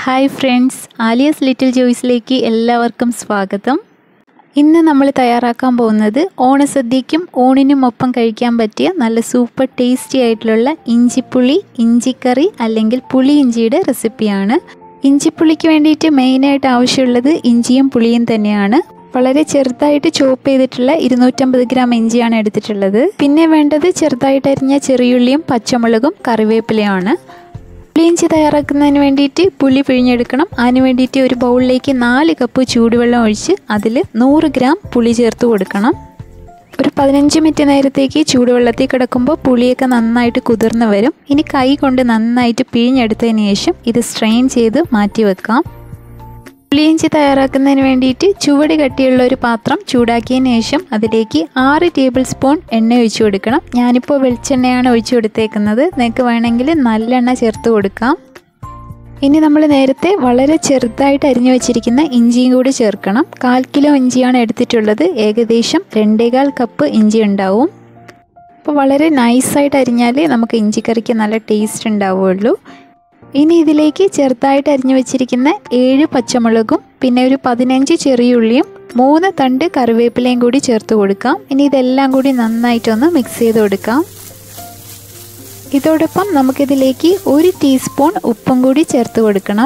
hi friends Aliya's little ജോയ്സിലേക്ക് എല്ലാവർക്കും സ്വാഗതം ഇന്ന് നമ്മൾ തയ്യാറാക്കാൻ പോകുന്നത് ഓണസദ്യയ്ക്കും ഊണിനും ഒപ്പം കഴിക്കാൻ പറ്റിയ നല്ല സൂപ്പർ ടേസ്റ്റി ആയിട്ടുള്ള ഇഞ്ചിപ്പുളി ഇഞ്ചിക്കറി അല്ലെങ്കിൽ പുളി ഇഞ്ചിയുടെ റെസിപ്പിയാണ് ഇഞ്ചിപ്പുളിക്ക് വേണ്ടിയിട്ട് മെയിനായിട്ട് ആവശ്യമുള്ളത് ഇഞ്ചിയും പുളിയും തന്നെയാണ് വളരെ ചെറുതായിട്ട് ചോപ്പ് ചെയ്തിട്ടുള്ള ഇരുന്നൂറ്റമ്പത് ഗ്രാം ഇഞ്ചിയാണ് എടുത്തിട്ടുള്ളത് പിന്നെ വേണ്ടത് ചെറുതായിട്ട് അരിഞ്ഞ ചെറിയുള്ളിയും പച്ചമുളകും കറിവേപ്പിലയാണ് പുളിയിഞ്ചി തയ്യാറാക്കുന്നതിന് വേണ്ടിയിട്ട് പുളി പിഴിഞ്ഞെടുക്കണം അതിന് വേണ്ടിയിട്ട് ഒരു ബൗളിലേക്ക് നാല് കപ്പ് ചൂടുവെള്ളം ഒഴിച്ച് അതിൽ നൂറ് ഗ്രാം പുളി ചേർത്ത് കൊടുക്കണം ഒരു പതിനഞ്ച് മിനിറ്റ് നേരത്തേക്ക് ചൂടുവെള്ളത്തിൽ കിടക്കുമ്പോൾ പുളിയൊക്കെ നന്നായിട്ട് കുതിർന്ന് വരും ഇനി കൈ കൊണ്ട് നന്നായിട്ട് പിഴിഞ്ഞെടുത്തതിന് ശേഷം ഇത് സ്ട്രെയിൻ ചെയ്ത് മാറ്റി വെക്കാം പുളിയിഞ്ചി തയ്യാറാക്കുന്നതിന് വേണ്ടിയിട്ട് ചുവട് കട്ടിയുള്ള ഒരു പാത്രം ചൂടാക്കിയതിന് ശേഷം അതിലേക്ക് ആറ് ടേബിൾ സ്പൂൺ എണ്ണ ഒഴിച്ചു കൊടുക്കണം ഞാനിപ്പോൾ വെളിച്ചെണ്ണയാണ് ഒഴിച്ചു കൊടുത്തേക്കുന്നത് നിങ്ങൾക്ക് വേണമെങ്കിൽ നല്ലെണ്ണ ചേർത്ത് കൊടുക്കാം ഇനി നമ്മൾ നേരത്തെ വളരെ ചെറുതായിട്ട് അരിഞ്ഞു വെച്ചിരിക്കുന്ന ഇഞ്ചിയും കൂടി ചേർക്കണം കാൽ കിലോ ഇഞ്ചിയാണ് എടുത്തിട്ടുള്ളത് ഏകദേശം രണ്ടേകാൽ കപ്പ് ഇഞ്ചി ഉണ്ടാവും അപ്പോൾ വളരെ നൈസായിട്ട് അരിഞ്ഞാൽ നമുക്ക് ഇഞ്ചിക്കറിക്ക് നല്ല ടേസ്റ്റ് ഉണ്ടാവുള്ളൂ ഇനി ഇതിലേക്ക് ചെറുതായിട്ട് അരിഞ്ഞു വെച്ചിരിക്കുന്ന ഏഴ് പച്ചമുളകും പിന്നെ ഒരു പതിനഞ്ച് ചെറിയുള്ളിയും മൂന്ന് തണ്ട് കറിവേപ്പിലയും കൂടി ചേർത്ത് കൊടുക്കാം ഇനി ഇതെല്ലാം കൂടി നന്നായിട്ടൊന്ന് മിക്സ് ചെയ്ത് കൊടുക്കാം ഇതോടൊപ്പം നമുക്കിതിലേക്ക് ഒരു ടീസ്പൂൺ ഉപ്പും കൂടി ചേർത്ത് കൊടുക്കണം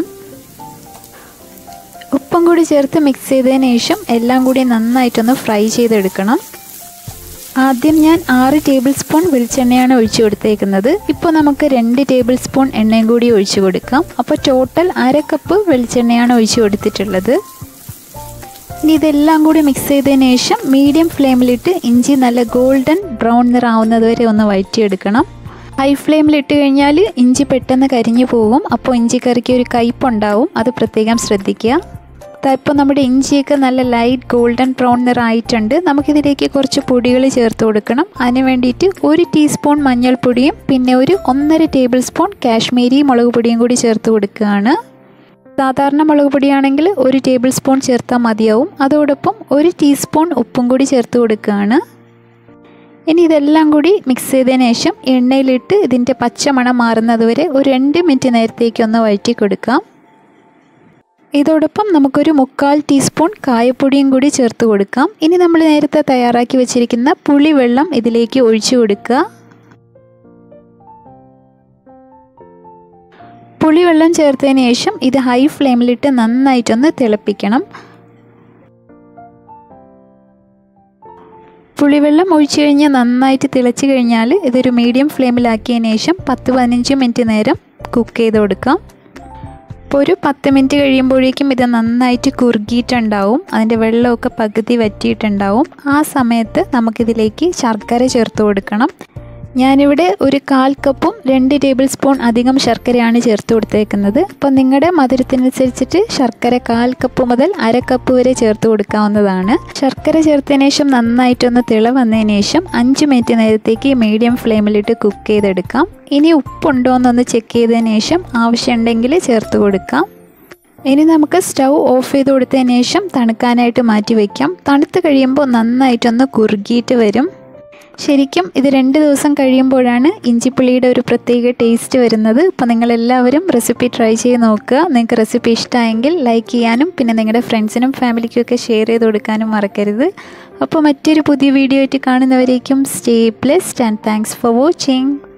ഉപ്പും കൂടി ചേർത്ത് മിക്സ് ചെയ്തതിന് ശേഷം എല്ലാം കൂടി നന്നായിട്ടൊന്ന് ഫ്രൈ ചെയ്തെടുക്കണം ആദ്യം ഞാൻ ആറ് ടേബിൾ സ്പൂൺ വെളിച്ചെണ്ണയാണ് ഒഴിച്ചു കൊടുത്തേക്കുന്നത് ഇപ്പോൾ നമുക്ക് രണ്ട് ടേബിൾ സ്പൂൺ എണ്ണയും കൂടി ഒഴിച്ചു കൊടുക്കാം അപ്പോൾ ടോട്ടൽ അര കപ്പ് വെളിച്ചെണ്ണയാണ് ഒഴിച്ചു കൊടുത്തിട്ടുള്ളത് ഇനി ഇതെല്ലാം കൂടി മിക്സ് ചെയ്തതിന് ശേഷം മീഡിയം ഫ്ലെയിമിലിട്ട് ഇഞ്ചി നല്ല ഗോൾഡൻ ബ്രൗൺ നിറാവുന്നത് വരെ ഒന്ന് വഴറ്റിയെടുക്കണം ഹൈ ഫ്ലെയിമിലിട്ട് കഴിഞ്ഞാൽ ഇഞ്ചി പെട്ടെന്ന് കരിഞ്ഞു പോകും അപ്പോൾ ഇഞ്ചിക്കറിക്ക് ഒരു കയ്പുണ്ടാവും അത് പ്രത്യേകം ശ്രദ്ധിക്കുക ഇപ്പോൾ നമ്മുടെ ഇഞ്ചിയൊക്കെ നല്ല ലൈറ്റ് ഗോൾഡൻ ബ്രൗൺ നിറായിട്ടുണ്ട് നമുക്കിതിലേക്ക് കുറച്ച് പൊടികൾ ചേർത്ത് കൊടുക്കണം അതിന് വേണ്ടിയിട്ട് ഒരു ടീസ്പൂൺ മഞ്ഞൾപ്പൊടിയും പിന്നെ ഒരു ഒന്നര ടേബിൾ സ്പൂൺ കാശ്മീരി മുളക് പൊടിയും കൂടി ചേർത്ത് കൊടുക്കുകയാണ് സാധാരണ മുളക് പൊടിയാണെങ്കിൽ ഒരു ടേബിൾ സ്പൂൺ ചേർത്താൽ മതിയാവും അതോടൊപ്പം ഒരു ടീസ്പൂൺ ഉപ്പും കൂടി ചേർത്ത് കൊടുക്കുകയാണ് ഇനി ഇതെല്ലാം കൂടി മിക്സ് ചെയ്തതിന് ശേഷം എണ്ണയിലിട്ട് ഇതിൻ്റെ പച്ചമണം മാറുന്നത് വരെ ഒരു രണ്ട് മിനിറ്റ് നേരത്തേക്ക് ഒന്ന് വഴറ്റി കൊടുക്കാം ഇതോടൊപ്പം നമുക്കൊരു മുക്കാൽ ടീസ്പൂൺ കായപ്പൊടിയും കൂടി ചേർത്ത് കൊടുക്കാം ഇനി നമ്മൾ നേരത്തെ തയ്യാറാക്കി വെച്ചിരിക്കുന്ന പുളി വെള്ളം ഇതിലേക്ക് ഒഴിച്ചു കൊടുക്കുക പുളിവെള്ളം ചേർത്തതിന് ശേഷം ഇത് ഹൈ ഫ്ലെയിമിലിട്ട് നന്നായിട്ടൊന്ന് തിളപ്പിക്കണം പുളിവെള്ളം ഒഴിച്ചു കഴിഞ്ഞ് നന്നായിട്ട് തിളച്ച് കഴിഞ്ഞാൽ ഇതൊരു മീഡിയം ഫ്ലെയിമിലാക്കിയതിന് ശേഷം പത്ത് പതിനഞ്ച് മിനിറ്റ് നേരം കുക്ക് ചെയ്ത് കൊടുക്കാം അപ്പോൾ ഒരു പത്ത് മിനിറ്റ് കഴിയുമ്പോഴേക്കും ഇത് നന്നായിട്ട് കുറുകിയിട്ടുണ്ടാവും അതിൻ്റെ വെള്ളമൊക്കെ പകുതി വറ്റിയിട്ടുണ്ടാവും ആ സമയത്ത് നമുക്കിതിലേക്ക് ശർക്കര ചേർത്ത് കൊടുക്കണം ഞാനിവിടെ ഒരു കാൽ കപ്പും രണ്ട് ടേബിൾ സ്പൂൺ അധികം ശർക്കരയാണ് ചേർത്ത് കൊടുത്തേക്കുന്നത് അപ്പോൾ നിങ്ങളുടെ മധുരത്തിനനുസരിച്ചിട്ട് ശർക്കര കാൽ കപ്പ് മുതൽ അര കപ്പ് വരെ ചേർത്ത് കൊടുക്കാവുന്നതാണ് ശർക്കര ചേർത്തതിന് ശേഷം നന്നായിട്ടൊന്ന് തിള വന്നതിന് ശേഷം അഞ്ച് മിനിറ്റ് നേരത്തേക്ക് മീഡിയം ഫ്ലെയിമിലിട്ട് കുക്ക് ചെയ്തെടുക്കാം ഇനി ഉപ്പുണ്ടോ എന്നൊന്ന് ചെക്ക് ചെയ്തതിന് ശേഷം ആവശ്യമുണ്ടെങ്കിൽ ചേർത്ത് കൊടുക്കാം ഇനി നമുക്ക് സ്റ്റൗ ഓഫ് ചെയ്ത് കൊടുത്തതിന് ശേഷം തണുക്കാനായിട്ട് മാറ്റി വയ്ക്കാം തണുത്ത് കഴിയുമ്പോൾ നന്നായിട്ടൊന്ന് കുറുകിയിട്ട് വരും ശരിക്കും ഇത് രണ്ട് ദിവസം കഴിയുമ്പോഴാണ് ഇഞ്ചിപ്പുളിയുടെ ഒരു പ്രത്യേക ടേസ്റ്റ് വരുന്നത് അപ്പോൾ നിങ്ങളെല്ലാവരും റെസിപ്പി ട്രൈ ചെയ്ത് നോക്കുക നിങ്ങൾക്ക് റെസിപ്പി ഇഷ്ടമായെങ്കിൽ ലൈക്ക് ചെയ്യാനും പിന്നെ നിങ്ങളുടെ ഫ്രണ്ട്സിനും ഫാമിലിക്കും ഒക്കെ ഷെയർ ചെയ്ത് കൊടുക്കാനും മറക്കരുത് അപ്പോൾ മറ്റൊരു പുതിയ വീഡിയോ ആയിട്ട് കാണുന്നവരേക്കും stay blessed and thanks for watching